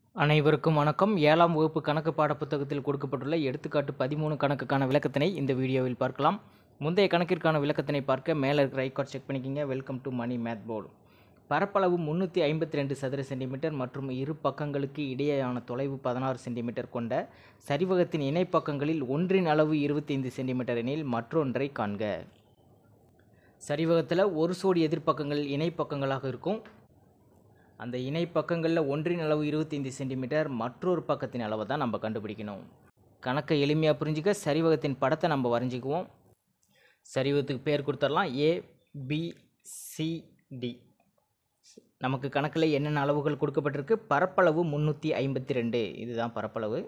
அனைவருக்கும் வணக்கம் ஏழாம் வகுப்பு கணக்கு பாடப்புத்தகத்தில் கொடுக்கப்பட்டுள்ள எடுத்துக்காட்டு பதிமூணு கணக்குக்கான விளக்கத்தினை இந்த வீடியோவில் பார்க்கலாம் முந்தைய கணக்கிற்கான விளக்கத்தினை பார்க்க மேலே இருக்கிற ஐகார்ட் செக் பண்ணிக்கிங்க welcome to Mani math board பரப்பளவு முந்நூற்றி ஐம்பத்தி ரெண்டு சதுர சென்டிமீட்டர் மற்றும் இரு பக்கங்களுக்கு இடையேயான தொலைவு பதினாறு சென்டிமீட்டர் கொண்ட சரிவகத்தின் இணைப்பக்கங்களில் ஒன்றின் அளவு இருபத்தைந்து சென்டிமீட்டர் எனில் மற்றொன்றை காண்க சரிவகத்தில் ஒரு சோடி எதிர்ப்பக்கங்கள் இணைப்பக்கங்களாக இருக்கும் அந்த இணை பக்கங்களில் ஒன்றின் அளவு இருபத்தைந்து சென்டிமீட்டர் மற்றொரு பக்கத்தின் அளவை தான் நம்ம கண்டுபிடிக்கணும் கணக்கை எளிமையாக புரிஞ்சுக்க சரிவகத்தின் படத்தை நம்ம வரைஞ்சிக்குவோம் சரிவகத்துக்கு பேர் கொடுத்துடலாம் ஏ பி சி டி நமக்கு கணக்கில் என்னென்ன அளவுகள் கொடுக்கப்பட்டிருக்கு பரப்பளவு முந்நூற்றி ஐம்பத்தி ரெண்டு இதுதான் பரப்பளவு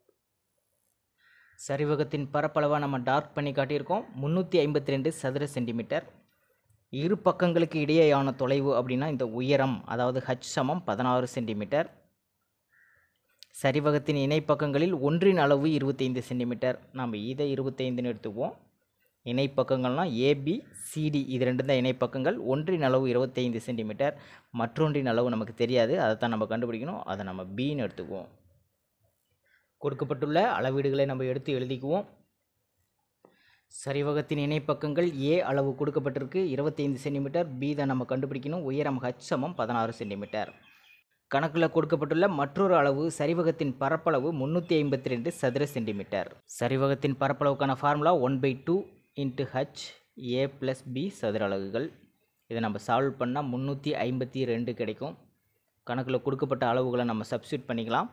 சரிவகத்தின் பரப்பளவாக நம்ம டார்க் பண்ணி காட்டியிருக்கோம் முந்நூற்றி ஐம்பத்தி ரெண்டு சதுர சென்டிமீட்டர் இரு பக்கங்களுக்கு இடையேயான தொலைவு அப்படின்னா இந்த உயரம் அதாவது ஹச் சமம் பதினாறு சென்டிமீட்டர் சரிவகத்தின் இணைப்பக்கங்களில் ஒன்றின் அளவு இருபத்தைந்து சென்டிமீட்டர் நம்ம இதை இருபத்தைந்துன்னு எடுத்துக்குவோம் இணைப்பக்கங்கள்னால் ஏபி சிடி இது ரெண்டு தான் இணைப்பக்கங்கள் ஒன்றின் அளவு இருபத்தைந்து சென்டிமீட்டர் மற்றொன்றின் அளவு நமக்கு தெரியாது அதை தான் நம்ம கண்டுபிடிக்கணும் அதை நம்ம பின்னு எடுத்துக்குவோம் கொடுக்கப்பட்டுள்ள அளவீடுகளை நம்ம எடுத்து எழுதிக்குவோம் சரிவகத்தின் இணைப்பக்கங்கள் ஏ அளவு கொடுக்கப்பட்டிருக்கு இருபத்தைந்து சென்டிமீட்டர் பி தான் நம்ம கண்டுபிடிக்கணும் உயரம் ஹச் சமம் பதினாறு சென்டிமீட்டர் கணக்கில் கொடுக்கப்பட்டுள்ள மற்றொரு அளவு சரிவகத்தின் பரப்பளவு முந்நூற்றி ஐம்பத்தி ரெண்டு சதுர சென்டிமீட்டர் சரிவகத்தின் பரப்பளவுக்கான formula one by two into H A plus B சதுர அலகுகள் இதை நம்ம சால்வ் பண்ணால் முந்நூற்றி ஐம்பத்தி ரெண்டு கிடைக்கும் கணக்கில் கொடுக்கப்பட்ட அளவுகளை நம்ம சப்ஸ்டியூட் பண்ணிக்கலாம்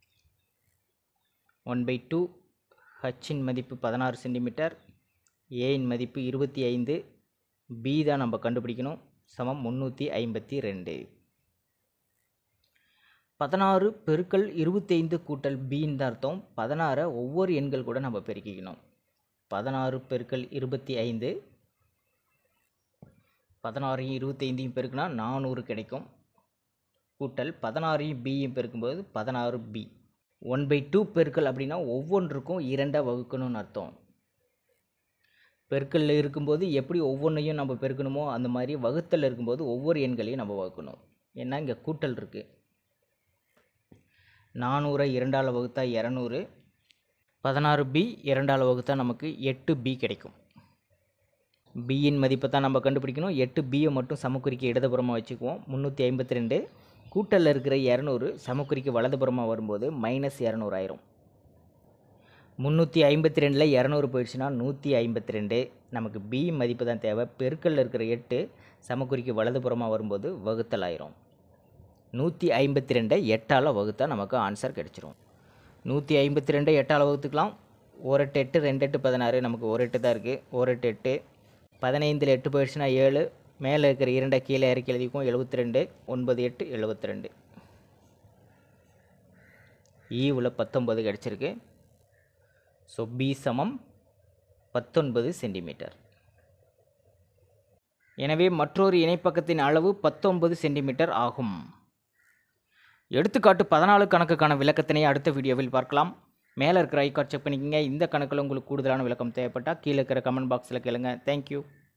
ஒன் பை டூ ஹச்சின் மதிப்பு பதினாறு சென்டிமீட்டர் ஏயின் மதிப்பு இருபத்தி ஐந்து பி தான் நம்ம கண்டுபிடிக்கணும் சமம் முந்நூற்றி ஐம்பத்தி ரெண்டு பதினாறு பெருக்கல் இருபத்தைந்து கூட்டல் பின்னு தான் அர்த்தம் பதினாறை ஒவ்வொரு எண்கள் கூட நம்ம பெருக்கிக்கணும் பதினாறு பெருக்கல் இருபத்தி ஐந்து பதினாறையும் இருபத்தைந்தையும் பெருக்குனா நானூறு கிடைக்கும் கூட்டல் பதினாறையும் பியும் பெருக்கும்போது பதினாறு பி ஒன் பை டூ பெருக்கல் அப்படின்னா ஒவ்வொன்றுக்கும் இரண்டாக வகுக்கணும்னு அர்த்தம் பெருக்கல்ல இருக்கும்போது எப்படி ஒவ்வொன்றையும் நம்ம பெருக்கணுமோ அந்த மாதிரி வகுத்தல் இருக்கும்போது ஒவ்வொரு எண்களையும் நம்ம வகுக்கணும் ஏன்னா இங்கே கூட்டல் இருக்குது நானூறை இரண்டால் வகுத்தா இரநூறு பதினாறு பி இரண்டால் வகுத்தா நமக்கு எட்டு பி கிடைக்கும் பியின் மதிப்பை தான் நம்ம கண்டுபிடிக்கணும் எட்டு பியை மட்டும் சமக்குறிக்கு இடதுபுறமாக வச்சுக்குவோம் முந்நூற்றி ஐம்பத்தி ரெண்டு கூட்டலில் இருக்கிற இரநூறு சமக்குறிக்கு வலதுபுறமாக வரும்போது மைனஸ் இரநூறு ஆயிரும் முந்நூற்றி ஐம்பத்தி ரெண்டில் இரநூறு போயிடுச்சுன்னா நூற்றி ஐம்பத்தி ரெண்டு நமக்கு பி மதிப்பு தான் தேவை பெருக்கல்ல இருக்கிற எட்டு சமக்குறிக்கு வலதுபுறமாக வரும்போது வகுத்தல் ஆயிரும் நூற்றி ஐம்பத்தி ரெண்டை எட்டால் வகுத்தா நமக்கு ஆன்சர் கிடச்சிரும் நூற்றி ஐம்பத்தி ரெண்டை எட்டால் வகுத்துக்கலாம் ஒரு எட்டு எட்டு ரெண்டு எட்டு பதினாறு நமக்கு ஒரு எட்டு தான் இருக்குது ஒரு எட்டு எட்டு பதினைந்தில் எட்டு போயிடுச்சுன்னா ஏழு மேலே இருக்கிற இரண்டை கீழே இறக்கி எழுதிக்குவோம் எழுபத்தி ரெண்டு ஒன்பது எட்டு எழுபத்தி ரெண்டு ஈவில் பத்தொம்பது கிடச்சிருக்கு ஸோ பி சமம் பத்தொன்பது சென்டிமீட்டர் எனவே மற்றொரு இணைப்பக்கத்தின் அளவு பத்தொன்பது சென்டிமீட்டர் ஆகும் எடுத்துக்காட்டு பதினாலு கணக்குக்கான விளக்கத்தினை அடுத்த வீடியோவில் பார்க்கலாம் மேலே இருக்கிற ஐக்கார்ட் செக் பண்ணிக்கங்க இந்த கணக்கில் உங்களுக்கு கூடுதலான விளக்கம் தேவைப்பட்டால் கீழே இருக்கிற கமெண்ட் பாக்ஸில் கேளுங்க தேங்க்யூ